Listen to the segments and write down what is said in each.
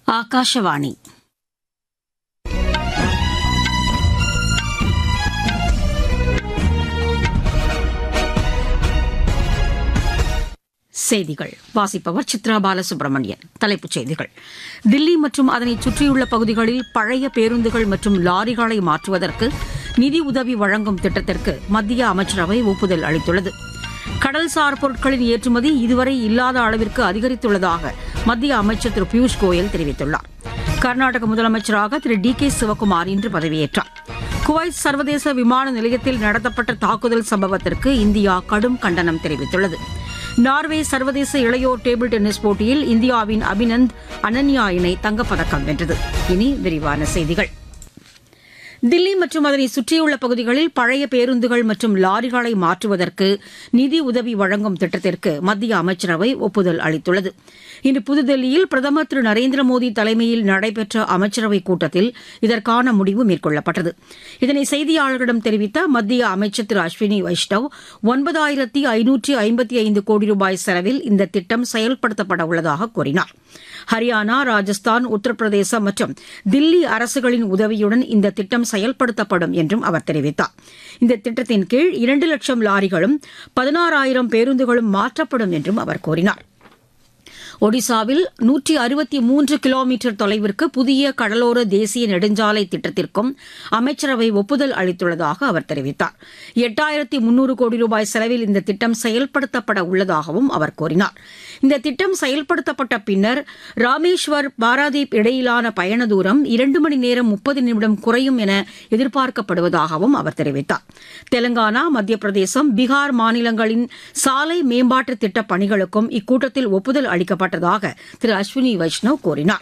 ಆಕಾಶವಾಣಿ செய்திகள் வாசிப்பவர் சித்ரா பாலசுப்ரமணியன் தலைப்புச் செய்திகள் தில்லி மற்றும் அதனை சுற்றியுள்ள பகுதிகளில் பழைய பேருந்துகள் மற்றும் லாரிகளை மாற்றுவதற்கு நிதி உதவி வழங்கும் திட்டத்திற்கு மத்திய அமைச்சரவை ஒப்புதல் அளித்துள்ளது கடல்சார் பொருட்களின் ஏற்றுமதி இதுவரை இல்லாத அளவிற்கு அதிகரித்துள்ளதாக மத்திய அமைச்சர் திரு பியூஷ் கோயல் தெரிவித்துள்ளார் கர்நாடக முதலமைச்சராக திரு டி கே சிவக்குமார் இன்று பதவியேற்றார் குவைத் சர்வதேச விமான நிலையத்தில் நடத்தப்பட்ட தாக்குதல் சம்பவத்திற்கு இந்தியா கடும் கண்டனம் தெரிவித்துள்ளது நார்வே சர்வதேச இளையோர் டேபிள் டென்னிஸ் போட்டியில் இந்தியாவின் அபினந்த் அனன்யா இணை தங்கப்பதக்கம் வென்றது இனி விரிவான செய்திகள் தில்லி மற்றும் அதனை சுற்றியுள்ள பகுதிகளில் பழைய பேருந்துகள் மற்றும் லாரிகளை மாற்றுவதற்கு நிதி உதவி வழங்கும் திட்டத்திற்கு மத்திய அமைச்சரவை ஒப்புதல் அளித்துள்ளது இன்று புதுதில்லியில் பிரதமர் திரு நரேந்திர மோடி தலைமையில் நடைபெற்ற அமைச்சரவைக் கூட்டத்தில் இதற்கான முடிவு மேற்கொள்ளப்பட்டது இதனை செய்தியாளர்களிடம் தெரிவித்த மத்திய அமைச்சர் திரு அஸ்வினி வைஷ்ணவ் ஒன்பதாயிரத்தி ஐநூற்றி ஐம்பத்தி ஐந்து கோடி ரூபாய் செலவில் இந்த திட்டம் செயல்படுத்தப்பட உள்ளதாக கூறினார் ஹரியானா ராஜஸ்தான் உத்தரப்பிரதேசம் மற்றும் தில்லி அரசுகளின் உதவியுடன் இந்த திட்டம் செயல்படுத்தப்படும் என்றும் அவர் தெரிவித்தார் இந்த திட்டத்தின் கீழ் இரண்டு லட்சம் லாரிகளும் பதினாறாயிரம் பேருந்துகளும் மாற்றப்படும் என்றும் அவர் கூறினார் ஒடிசாவில் நூற்றி அறுபத்தி மூன்று கிலோமீட்டர் தொலைவிற்கு புதிய கடலோர தேசிய நெடுஞ்சாலை திட்டத்திற்கும் அமைச்சரவை ஒப்புதல் அளித்துள்ளதாக அவர் தெரிவித்தார் எட்டாயிரத்தி முன்னூறு கோடி ரூபாய் செலவில் இந்த திட்டம் செயல்படுத்தப்பட உள்ளதாகவும் அவர் கூறினார் இந்த திட்டம் செயல்படுத்தப்பட்ட பின்னர் ராமேஸ்வர் பாராதீப் இடையிலான பயண தூரம் இரண்டு மணி நேரம் முப்பது நிமிடம் குறையும் என எதிர்பார்க்கப்படுவதாகவும் அவர் தெரிவித்தார் தெலங்கானா மத்திய பிரதேசம் பீகார் மாநிலங்களின் சாலை மேம்பாட்டு திட்டப் பணிகளுக்கும் இக்கூட்டத்தில் ஒப்புதல் அளிக்கப்பட்டதாக திரு அஸ்வினி வைஷ்ணவ் கூறினார்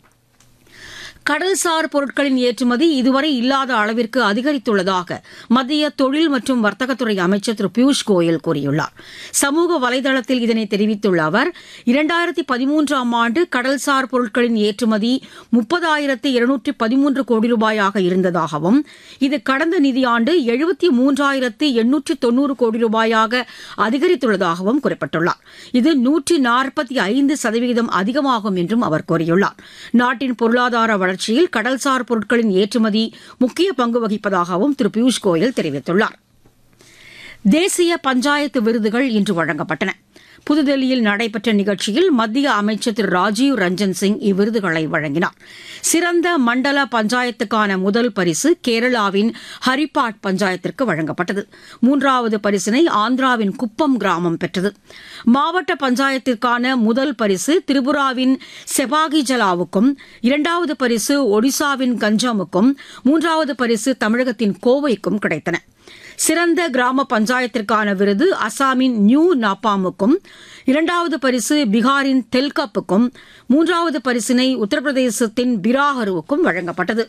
கடல்சார் பொருட்களின் ஏற்றுமதி இதுவரை இல்லாத அளவிற்கு அதிகரித்துள்ளதாக மத்திய தொழில் மற்றும் வர்த்தகத்துறை அமைச்சர் திரு பியூஷ் கோயல் கூறியுள்ளார் சமூக வலைதளத்தில் இதனை தெரிவித்துள்ள அவர் இரண்டாயிரத்தி பதிமூன்றாம் ஆண்டு கடல்சார் பொருட்களின் ஏற்றுமதி முப்பதாயிரத்து இருநூற்றி பதிமூன்று கோடி ரூபாயாக இருந்ததாகவும் இது கடந்த நிதியாண்டு எழுபத்தி மூன்றாயிரத்து எண்ணூற்றி தொன்னூறு கோடி ரூபாயாக அதிகரித்துள்ளதாகவும் குறிப்பிட்டுள்ளார் இது நூற்றி நாற்பத்தி ஐந்து சதவீதம் அதிகமாகும் என்றும் அவர் கூறியுள்ளார் நாட்டின் பொருளாதார வளர்ச்சியில் கடல்சார் பொருட்களின் ஏற்றுமதி முக்கிய பங்கு வகிப்பதாகவும் திரு பியூஷ் கோயல் தெரிவித்துள்ளார் தேசிய பஞ்சாயத்து விருதுகள் இன்று வழங்கப்பட்டன புதுதில்லியில் நடைபெற்ற நிகழ்ச்சியில் மத்திய அமைச்சர் திரு ராஜீவ் ரஞ்சன் சிங் இவ்விருதுகளை வழங்கினார் சிறந்த மண்டல பஞ்சாயத்துக்கான முதல் பரிசு கேரளாவின் ஹரிப்பாட் பஞ்சாயத்திற்கு வழங்கப்பட்டது மூன்றாவது பரிசினை ஆந்திராவின் குப்பம் கிராமம் பெற்றது மாவட்ட பஞ்சாயத்திற்கான முதல் பரிசு திரிபுராவின் செபாகிஜலாவுக்கும் இரண்டாவது பரிசு ஒடிசாவின் கஞ்சாமுக்கும் மூன்றாவது பரிசு தமிழகத்தின் கோவைக்கும் கிடைத்தன சிறந்த கிராம பஞ்சாயத்திற்கான விருது அசாமின் நியூ நாப்பாமுக்கும் இரண்டாவது பரிசு பீகாரின் தெல்கப்புக்கும் மூன்றாவது பரிசினை உத்தரப்பிரதேசத்தின் பிராஹருவுக்கும் வழங்கப்பட்டது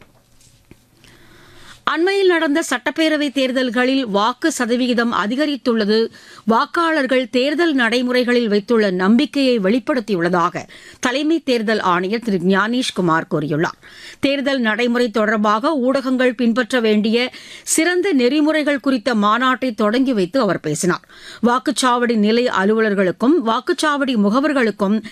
அண்மையில் நடந்த சட்டப்பேரவைத் தேர்தல்களில் வாக்கு சதவிகிதம் அதிகரித்துள்ளது வாக்காளர்கள் தேர்தல் நடைமுறைகளில் வைத்துள்ள நம்பிக்கையை வெளிப்படுத்தியுள்ளதாக தலைமை தேர்தல் ஆணையர் திரு ஞானேஷ்குமார் கூறியுள்ளார் தேர்தல் நடைமுறை தொடர்பாக ஊடகங்கள் பின்பற்ற வேண்டிய சிறந்த நெறிமுறைகள் குறித்த மாநாட்டை தொடங்கி வைத்து அவர் பேசினார் வாக்குச்சாவடி நிலை அலுவலர்களுக்கும் வாக்குச்சாவடி முகவர்களுக்கும்